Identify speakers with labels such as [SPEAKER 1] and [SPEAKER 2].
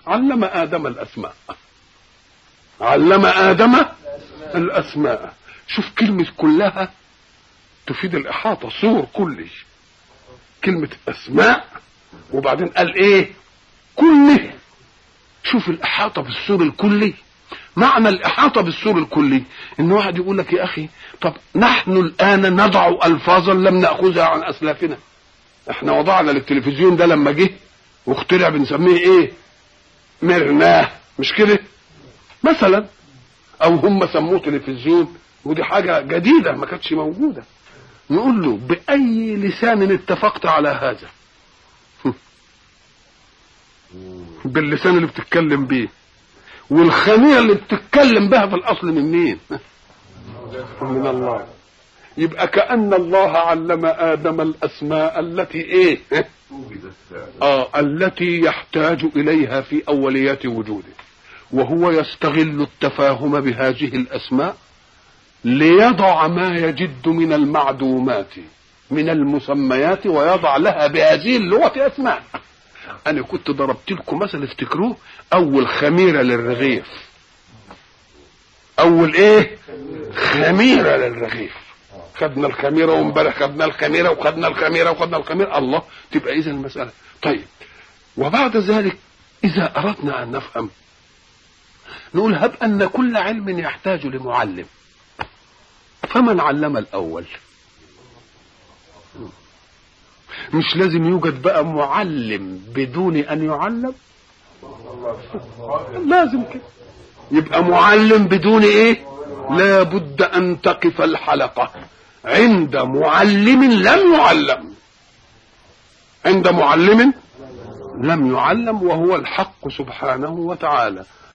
[SPEAKER 1] علم ادم الاسماء علم ادم الاسماء شوف كلمه كلها تفيد الاحاطه صور كلي كلمه اسماء وبعدين قال ايه كله شوف الاحاطه بالسور الكلي معنى الاحاطه بالسور الكلي ان واحد يقول لك يا اخي طب نحن الان نضع الفاظا لم ناخذها عن اسلافنا احنا وضعنا للتلفزيون ده لما جه واخترع بنسميه ايه مرناه مش كده مثلا او هم سموه تلفزيون ودي حاجه جديده ما كانتش موجوده نقول له باي لسان اتفقت على هذا باللسان اللي بتتكلم بيه والخميره اللي بتتكلم بها في الاصل من مين من الله يبقى كأن الله علم آدم الأسماء التي إيه؟ آه التي يحتاج إليها في أوليات وجوده وهو يستغل التفاهم بهذه الأسماء ليضع ما يجد من المعدومات من المسميات ويضع لها بهذه اللغة أسماء أنا كنت ضربت لكم مثل افتكروه أول خميرة للرغيف أول إيه؟ خميرة للرغيف خدنا الخميره وامبارح خدنا الخميره وخدنا الخميره وخدنا الخميره الله تبقى اذا المساله طيب وبعد ذلك اذا اردنا ان نفهم نقول هب ان كل علم يحتاج لمعلم فمن علم الاول مش لازم يوجد بقى معلم بدون ان يعلم لازم كده يبقى معلم بدون ايه لا بد ان تقف الحلقه عند معلم لم يعلم عند معلم لم يعلم وهو الحق سبحانه وتعالى